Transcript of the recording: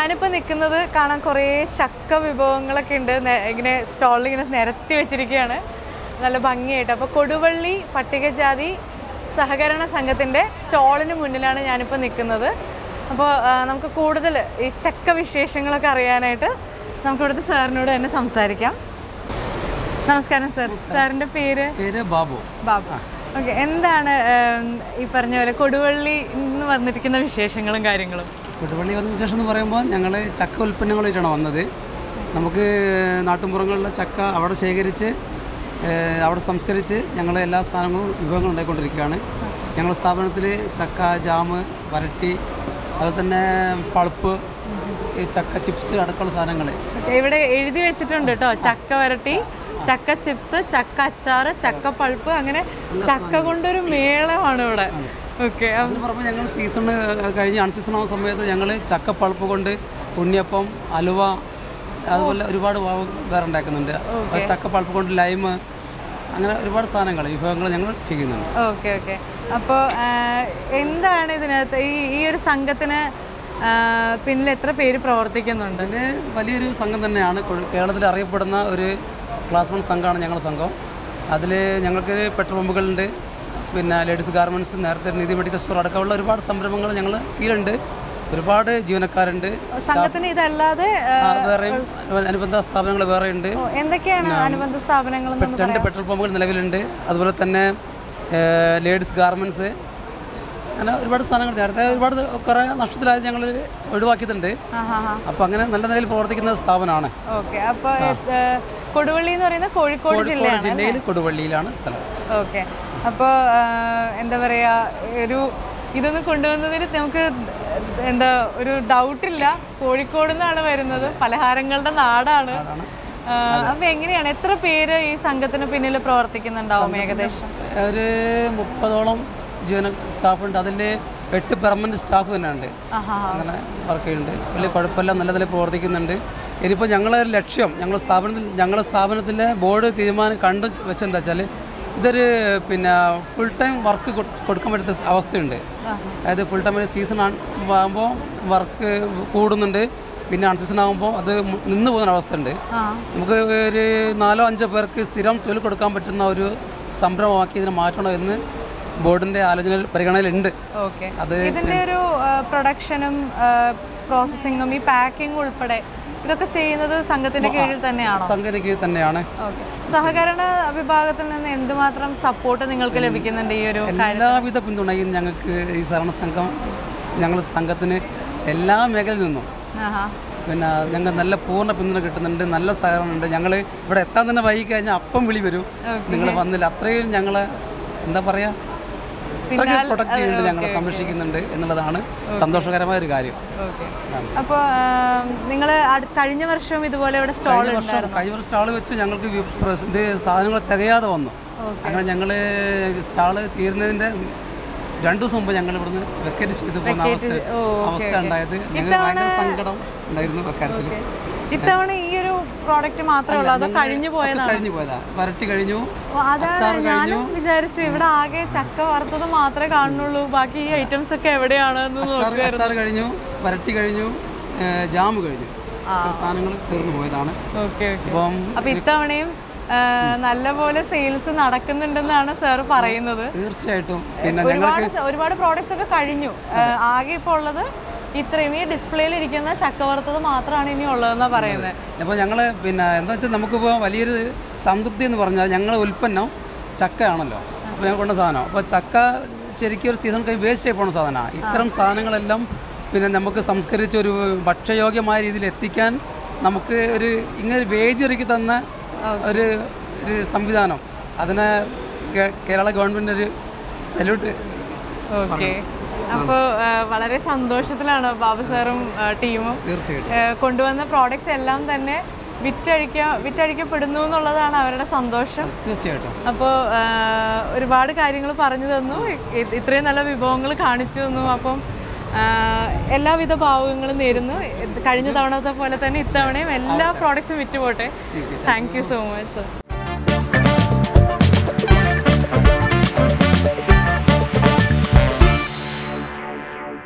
ഞാനിപ്പോൾ നിൽക്കുന്നത് കാണാൻ കുറേ ചക്ക വിഭവങ്ങളൊക്കെ ഉണ്ട് നെ- ഇങ്ങനെ സ്റ്റാളിൽ ഇങ്ങനെ നിരത്തി വെച്ചിരിക്കുകയാണ് നല്ല ഭംഗിയായിട്ട് അപ്പോൾ കൊടുവള്ളി പട്ടികജാതി സഹകരണ സംഘത്തിൻ്റെ സ്റ്റാളിന് മുന്നിലാണ് ഞാനിപ്പോൾ നിൽക്കുന്നത് അപ്പോൾ നമുക്ക് കൂടുതൽ ഈ ചക്ക വിശേഷങ്ങളൊക്കെ അറിയാനായിട്ട് നമുക്ക് ഇവിടുത്തെ സാറിനോട് തന്നെ സംസാരിക്കാം നമസ്കാരം സാർ സാറിൻ്റെ പേര് പേര് ബാബു ബാബു ഓക്കെ എന്താണ് ഏം, ഈ പറഞ്ഞ പോലെ കൊടുവള്ളി നിന്ന് വന്നിരിക്കുന്ന വിശേഷങ്ങളും കാര്യങ്ങളും കൊടുവള്ളി വന്ന വിശേഷം എന്ന് പറയുമ്പോൾ ഞങ്ങൾ ചക്ക ഉൽപ്പന്നങ്ങളായിട്ടാണ് വന്നത് നമുക്ക് നാട്ടുമ്പുറങ്ങളിലെ ചക്ക അവിടെ ശേഖരിച്ച് ഏഹ്, അവിടെ സംസ്കരിച്ച് ഞങ്ങൾ എല്ലാ സാധനങ്ങളും വിഭവങ്ങളും ഉണ്ടായിക്കൊണ്ടിരിക്കുകയാണ് ഞങ്ങളുടെ സ്ഥാപനത്തിൽ ചക്ക ജാമ് വരട്ടി അതുപോലെ തന്നെ പൾപ്പ് ഈ ചക്ക ചിപ്സ് അടക്കമുള്ള സാധനങ്ങൾ Okay, ഇവിടെ എഴുതി വെച്ചിട്ടുണ്ട് കേട്ടോ ചക്ക വരട്ടി ചക്ക ചിപ്സ് ചക്ക അച്ചാറ് ചക്ക പൾപ്പ് അങ്ങനെ ചക്ക കൊണ്ടൊരു മേളമാണ് ഇവിടെ ഓക്കെ അതിന് പുറമെ ഞങ്ങൾ സീസൺ കഴിഞ്ഞ് അൺസീസൺ ആവുന്ന സമയത്ത് ഞങ്ങൾ ചക്ക പൾപ്പ് കൊണ്ട് ഉണ്ണിയപ്പം അലുവ അതുപോലെ ഒരുപാട് വാവ് വേറെ ഉണ്ടാക്കുന്നുണ്ട് അപ്പോൾ ചക്ക പൾപ്പ് കൊണ്ട് ലൈമ് അങ്ങനെ ഒരുപാട് സാധനങ്ങൾ വിഭവങ്ങൾ ഞങ്ങൾ ചെയ്യുന്നുണ്ട് ഓക്കെ ഓക്കെ അപ്പോൾ എന്താണ് ഇതിനകത്ത് ഈ ഈ ഒരു സംഘത്തിന് ആ, പിന്നിൽ എത്ര പേര് പ്രവർത്തിക്കുന്നുണ്ട് അതിൽ വലിയൊരു സംഘം തന്നെയാണ് കൊ- കേരളത്തിൽ അറിയപ്പെടുന്ന ഒരു ക്ലാസ് വൺ സംഘമാണ് ഞങ്ങളുടെ സംഘം അതിൽ ഞങ്ങൾക്ക് പെട്രോൾ പമ്പുകളുണ്ട് പിന്നെ ലേഡീസ് ഗാർമെൻറ്റ്സ് നേരത്തെ നീതി മെഡിക്കൽ സ്റ്റോർ അടക്കമുള്ള ഒരുപാട് സംരംഭങ്ങൾ ഞങ്ങൾ കീഴിലുണ്ട് ഒരുപാട് ജീവനക്കാരുണ്ട് സംഘത്തിന് ഇതല്ലാതെ ആ, ആ, വേറെയും അനുബന്ധ സ്ഥാപനങ്ങൾ വേറെ ഉണ്ട് ഓ, എന്തൊക്കെയാണ് അനുബന്ധ സ്ഥാപനങ്ങൾ രണ്ട് പെട്രോൾ പമ്പുകൾ നിലവിലുണ്ട് അതുപോലെ തന്നെ ലേഡീസ് ഗാർമെൻറ്റ്സ് അങ്ങനെ ഒരുപാട് സാധനങ്ങൾ നേരത്തെ ഒരുപാട് കുറേ നഷ്ടത്തിലായത് ഞങ്ങൾ ഒഴിവാക്കിയിട്ടുണ്ട് ആ ഹാ ഹാ അപ്പോൾ അങ്ങനെ നല്ല നിലയിൽ പ്രവർത്തിക്കുന്ന സ്ഥാപനമാണ് ഓക്കെ അപ്പോൾ കൊടുവള്ളി എന്ന് പറയുന്നത് കോഴിക്കോട് കോഴിക്കോട് ജില്ലയാണ് ജില്ലയിൽ കൊടുവള്ളിയിലാണ് സ്ഥലം ഓക്കെ അപ്പോൾ എന്താ പറയുക ഒരു ഇതൊന്ന് കൊണ്ടുവന്നതിൽ നമുക്ക് എന്താ ഒരു ഡൗട്ടില്ല കോഴിക്കോട് നിന്നാണ് വരുന്നത് പലഹാരങ്ങളുടെ നാടാണ് ആ, അപ്പൊ എങ്ങനെയാണ് എത്ര പേര് ഈ സംഘത്തിന് പിന്നിൽ പ്രവർത്തിക്കുന്നുണ്ടാവും ഏകദേശം ഒരു മുപ്പതോളം ജീവന സ്റ്റാഫുണ്ട് അതിൽ എട്ട് പെർമനൻറ്റ് സ്റ്റാഫ് തന്നെ ഉണ്ട് ആഹാ അങ്ങനെ വർക്ക് ചെയ്യുന്നുണ്ട് വലിയ കുഴപ്പമില്ല നല്ല നിലയിൽ പ്രവർത്തിക്കുന്നുണ്ട് ഇനിയിപ്പോൾ ഞങ്ങളെ ഒരു ലക്ഷ്യം ഞങ്ങളുടെ സ്ഥാപനത്തിൽ ഞങ്ങളുടെ സ്ഥാപനത്തിലെ ബോർഡ് തീരുമാനം കണ്ടു വെച്ചെന്താ വെച്ചാൽ ഇതൊരു പിന്നെ ഫുൾ ടൈം വർക്ക് കൊടുക്കാൻ പറ്റുന്ന അവസ്ഥയുണ്ട് അതായത് ഫുൾ ടൈം സീസൺ ആകുമ്പോൾ വർക്ക് കൂടുന്നുണ്ട് പിന്നെ അൺസീസൺ ആകുമ്പോൾ അത് മു- നിന്ന് പോകുന്ന അവസ്ഥ ഉണ്ട് ആ നമുക്ക് ഒരു നാലോ അഞ്ചോ പേർക്ക് സ്ഥിരം തൊഴിൽ കൊടുക്കാൻ പറ്റുന്ന ഒരു സംരംഭമാക്കി ഇതിനെ മാറ്റണം എന്ന് ബോർഡിൻ്റെ ആലോചനയിൽ പരിഗണനയിലുണ്ട് ഓക്കെ അത് ഇതിന്റെ ഒരു പ്രൊഡക്ഷനും പ്രോസസ്സിങ്ങും ഈ പാക്കിംഗ് ഉൾപ്പെടെ ഇതൊക്കെ ചെയ്യുന്നത് സംഘത്തിന്റെ കീഴിൽ തന്നെയാണോ സംഘത്തിന് കീഴിൽ തന്നെയാണ് ഓക്കെ സഹകരണ വിഭാഗത്തിൽ നിന്ന് എന്തുമാത്രം സപ്പോർട്ട് നിങ്ങൾക്ക് ലഭിക്കുന്നുണ്ട് ഈ ഒരു എല്ലാവിധ പിന്തുണയും ഞങ്ങൾക്ക് ഈ സഹകരണ സംഘം ഞങ്ങളുടെ സംഘത്തിന് എല്ലാ മേഖലയിൽ നിന്നും ആഹാ പിന്നെ ഞങ്ങൾ നല്ല പൂർണ്ണ പിന്തുണ കിട്ടുന്നുണ്ട് നല്ല സഹകരണമുണ്ട് ഞങ്ങൾ ഇവിടെ എത്താൻ തന്നെ വൈകി കഴിഞ്ഞാൽ അപ്പം വിളി വരും നിങ്ങൾ വന്നില്ല അത്രയും ഞങ്ങൾ എന്താ പറയുക അത്രയ്ക്ക് പ്രൊട്ടക്റ്റ് ചെയ്യുന്നുണ്ട് ഞങ്ങളെ സംരക്ഷിക്കുന്നുണ്ട് എന്നുള്ളതാണ് സന്തോഷകരമായ ഒരു കാര്യം ഓക്കെ അപ്പോൾ നിങ്ങൾ കഴിഞ്ഞ വർഷവും ഇതുപോലെ ഇവിടെ സ്റ്റോൾ കഴിഞ്ഞ വർഷം കഴിഞ്ഞ വർഷം സ്റ്റാൾ വെച്ച് ഞങ്ങൾക്ക് വി- പ്രസ്- ഇത് സാധനങ്ങൾ തികയാതെ വന്നു അങ്ങനെ ഞങ്ങൾ സ്റ്റാള് തീരുന്നതിൻ്റെ രണ്ടു ദിവസം മുമ്പ് ഞങ്ങൾ ഇവിടുന്ന് വെക്കേറ്റ് ചെയ്തു പോകുന്ന അവസ്ഥ ഓ, അവസ്ഥ ഉണ്ടായത് ഞങ്ങൾക്ക് ഭയങ്കര സങ്കടം ഉണ്ടായിരുന്നു അക്കാര്യത്തിൽ ഇത്തവണ ഈ ഒരു പ്രോഡക്റ്റ് മാത്രമേ ഉള്ളൂ അതോ കഴിഞ്ഞു പോയതാണ് കഴിഞ്ഞു പോയതാ വരട്ടി കഴിഞ്ഞു ഓ, അതാണ് ഞാനും വിചാരിച്ചു ഇവിടെ ആകെ ചക്ക വറുത്തത് മാത്രമേ കാണുന്നുള്ളൂ ബാക്കി ഈ ഐറ്റംസ് ഒക്കെ എവിടെയാണ് എന്ന് അച്ചാർ അച്ചാർ കഴിഞ്ഞു വരട്ടി കഴിഞ്ഞു ഏഹ് ജാം കഴിഞ്ഞു ഇത്ര സാധനങ്ങൾ തീർന്നു പോയതാണ് ഓക്കെ ഓക്കെ അപ്പം അപ്പൊ ഇത്തവണയും ആ, നല്ലപോലെ സെയിൽസ് നടക്കുന്നുണ്ടെന്നാണ് സാർ പറയുന്നത് തീർച്ചയായിട്ടും പിന്നെ ഒരുപാട് സ- ഒരുപാട് പ്രോഡക്ട്സ് ഒക്കെ കഴിഞ്ഞു ആ, ആകെ ഇപ്പോൾ ഉള്ളത് ഇത്രയും ഈ ഡിസ്പ്ലേയിൽ ഇരിക്കുന്ന ചക്ക വറുത്തത് മാത്രമാണ് ഇനി ഉള്ളതെന്നാ പറയുന്നത് അപ്പോൾ ഞങ്ങൾ പിന്നെ എന്താ വെച്ചാൽ നമുക്കിപ്പോൾ വലിയൊരു സംതൃപ്തി എന്ന് പറഞ്ഞാൽ ഞങ്ങളുടെ ഉൽപ്പന്നം ചക്കയാണല്ലോ അപ്പോൾ ഞങ്ങൾ കൊണ്ട സാധനം അപ്പോൾ ചക്ക ശരിക്കും ഒരു സീസൺ കഴിഞ്ഞ് വേസ്റ്റ് ആയി പോകുന്ന സാധനമാണ് ഇത്തരം സാധനങ്ങളെല്ലാം പിന്നെ നമുക്ക് സംസ്കരിച്ച് ഒരു ഭക്ഷ്യയോഗ്യമായ രീതിയിൽ എത്തിക്കാൻ നമുക്ക് ഒരു ഇങ്ങനെ ഒരു വേദി ഒരുക്കി തന്ന ഒരു ഒരു സംവിധാനം അതിനെ കേ- കേരള ഗവൺമെൻറ് ഒരു സല്യൂട്ട് ഓക്കെ അപ്പോൾ വളരെ സന്തോഷത്തിലാണ് ബാബു സാറും ആ, ടീമും തീർച്ചയായിട്ടും ആ, കൊണ്ടുവന്ന പ്രോഡക്ട്സ് എല്ലാം തന്നെ വിറ്റഴിക്ക വിറ്റഴിക്കപ്പെടുന്നു എന്നുള്ളതാണ് അവരുടെ സന്തോഷം തീർച്ചയായിട്ടും അപ്പോൾ ഒരുപാട് കാര്യങ്ങൾ പറഞ്ഞു തന്നു ഇ- ഇത്രയും നല്ല വിഭവങ്ങൾ കാണിച്ചു തന്നു അപ്പം ആ, എല്ലാവിധ ഭാവുകങ്ങളും നേരുന്നു ഇത് കഴിഞ്ഞ തവണത്തെ പോലെ തന്നെ ഇത്തവണയും എല്ലാ പ്രോഡക്ട്സും വിറ്റുപോട്ടെ thank you so much sir